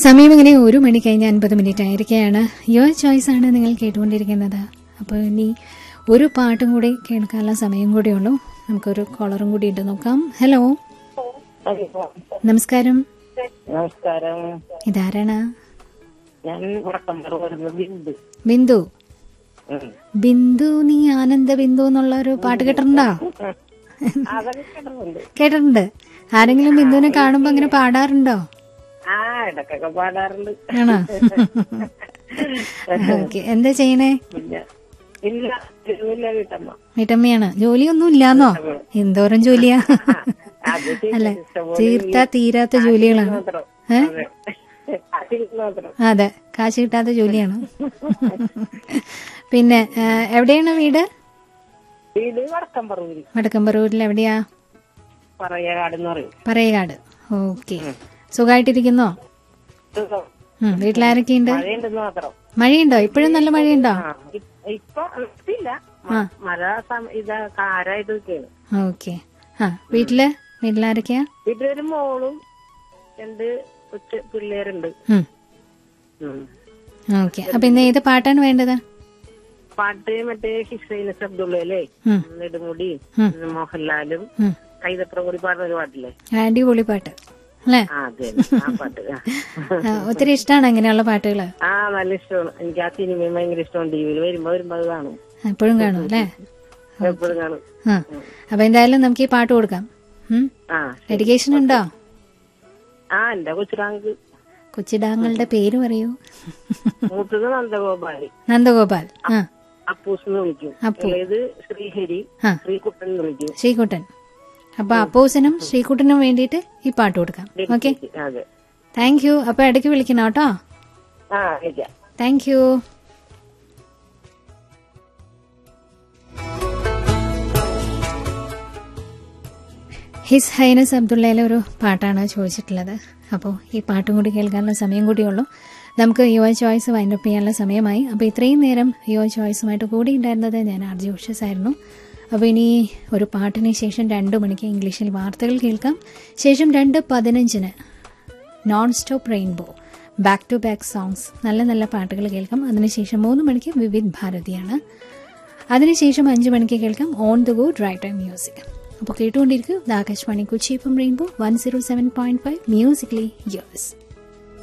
സമയം ഇങ്ങനെ ഒരു മണി കഴിഞ്ഞ് അൻപത് മിനിറ്റ് ആയിരിക്കുകയാണ് യുവർ ചോയ്സ് ആണ് നിങ്ങൾ കേട്ടുകൊണ്ടിരിക്കുന്നത് അപ്പോൾ ഇനി ഒരു പാട്ടും കൂടി കേൾക്കാനുള്ള സമയം കൂടിയുള്ളൂ നമുക്കൊരു കോളറും കൂടി ഉണ്ട് നോക്കാം ഹലോ നമസ്കാരം നമസ്കാരം ഇതാരാണ് ഞാൻ വടക്കം വരുന്ന ബിന്ദു ബിന്ദു ഉം. ബിന്ദു നീ ആനന്ദ ബിന്ദു എന്നുള്ള ഒരു പാട്ട് കേട്ടിട്ടുണ്ടോ അതൊക്കെ കേട്ടിട്ടുണ്ട് കേട്ടിട്ടുണ്ട് ആരെങ്കിലും ബിന്ദുവിനെ കാണുമ്പോ അങ്ങനെ പാടാറുണ്ടോ ആ ഇടക്കൊക്കെ പാടാറുണ്ട് ആണോ ഓക്കെ എന്താ ചെയ്യണേ പിന്നെ ഇല്ല തിരുവല്ല വീട്ടമ്മ വീട്ടമ്മയാണ് ജോലിയൊന്നും ഇല്ലാന്നോ എന്തോരം ജോലിയാ അത് അല്ല ഇഷ്ടംപോലെ തീർത്താ തീരാത്ത ജോലികളാണ് മാത്രം ഏ? അതെ അതിൽ മാത്രം അതെ കാശ് കിട്ടാത്ത ജോലിയാണ് പിന്നെ ആ, എവിടെയാണ് വീട് വീട് വടക്കം പറവൂര് വടക്കമ്പറൂരിൽ എവിടെയാ പറയാകാടെന്ന് പറയും പറയകാട് ഓക്കെ സുഖമായിട്ടിരിക്കുന്നോ സുഖം. ഉം, വീട്ടിലാരൊക്കെയുണ്ട് മഴയുണ്ടെന്ന് മാത്രം മഴയുണ്ടോ ഇപ്പോഴും നല്ല മഴയുണ്ടോ ആ ഇ- ഇപ്പൊ ഇല്ല ആ. മഴ സമ- ഇതാ കാരായിട്ട് നിൽക്കുകയാണ് ഓക്കെ ആ വീട്ടില് വീട്ടിലാരൊക്കെയാ വീട്ടിലൊരു മോളും രണ്ട് കൊച്ചു പിള്ളേരുണ്ട് ഉം ഉം. ഓക്കെ അപ്പൊ ഇന്ന് ഏത് പാട്ടാണ് വേണ്ടത് പാട്ട് മറ്റേ ഹിസൈന അബ്ദുള്ളല്ലേ ഉം. നെടുമുടി ഉം. മോഹൻലാലും ഉം. കൈതപ്ര കൂടി പാടുന്ന ഒരു പാട്ടില്ലേ അടിപൊളി പാട്ട് അല്ലേ ആ അതെ ആ പാട്ട് ആ. ആ, ഒത്തിരി ഇഷ്ടമാണ് അങ്ങനെയുള്ള പാട്ടുകള് ആ നല്ല ഇഷ്ടമാണ് എനിക്ക് ആ സിനിമയും ഭയങ്കര ഇഷ്ടമാണ് ടിവിയിൽ വരുമ്പോ വരുമ്പോ അത് കാണും എപ്പോഴും കാണും അല്ലേ എപ്പോഴും കാണും ആ അപ്പൊ എന്തായാലും നമുക്ക് ഈ പാട്ട് കൊടുക്കാം ഉം. ആ ഡെഡിക്കേഷൻ ഉണ്ടോ ആ എന്റെ കൊച്ചുറാങ്ക് കൊച്ചിടാങ്ങളുടെ പേര് പറയൂ മൂത്തത് നന്ദഗോപാലി നന്ദഗോപാൽ ആ അപ്പൂസ് എന്ന് വിളിക്കും അപ്പു. ഇളയത് ശ്രീഹരി ആ. ശ്രീകുട്ടൻ എന്ന് വിളിക്കും ശ്രീകുട്ടൻ അപ്പൊ അപ്പോസിനും ശ്രീകുട്ടനും വേണ്ടിയിട്ട് ഈ പാട്ട് കൊടുക്കാം ഓക്കെ അതെ താങ്ക് യു അപ്പൊ ഇടയ്ക്ക് വിളിക്കണം കേട്ടോ ആ വിളിക്കാം താങ്ക് യു ഹിസ് ഹൈനസ് അബ്ദുള്ളയിലെ ഒരു പാട്ടാണ് ചോദിച്ചിട്ടുള്ളത് അപ്പോൾ ഈ പാട്ടും കൂടി കേൾക്കാനുള്ള സമയം കൂടിയുള്ളൂ നമുക്ക് യുവ ചോയ്സ് വൈൻഡപ്പ് ചെയ്യാനുള്ള സമയമായി അപ്പോൾ ഇത്രയും നേരം യുവ ചോയ്സുമായിട്ട് കൂടി ഉണ്ടായിരുന്നത് ഞാൻ ആർ ജി ഉഷസ് ആയിരുന്നു അപ്പോൾ ഇനി ഒരു പാട്ടിന് ശേഷം രണ്ട് മണിക്ക് ഇംഗ്ലീഷിൽ വാർത്തകൾ കേൾക്കാം ശേഷം രണ്ട് പതിനഞ്ചിന് non stop rainbow back to back songs നല്ല നല്ല പാട്ടുകൾ കേൾക്കാം അതിനുശേഷം മൂന്ന് മണിക്ക് വിവിധ് ഭാരതിയാണ് അതിനുശേഷം അഞ്ച് മണിക്ക് കേൾക്കാം on the go drive time music അപ്പോൾ കേട്ടുകൊണ്ടിരിക്കും Akashvani Kochi F Rainbow one zero seven point five musically yours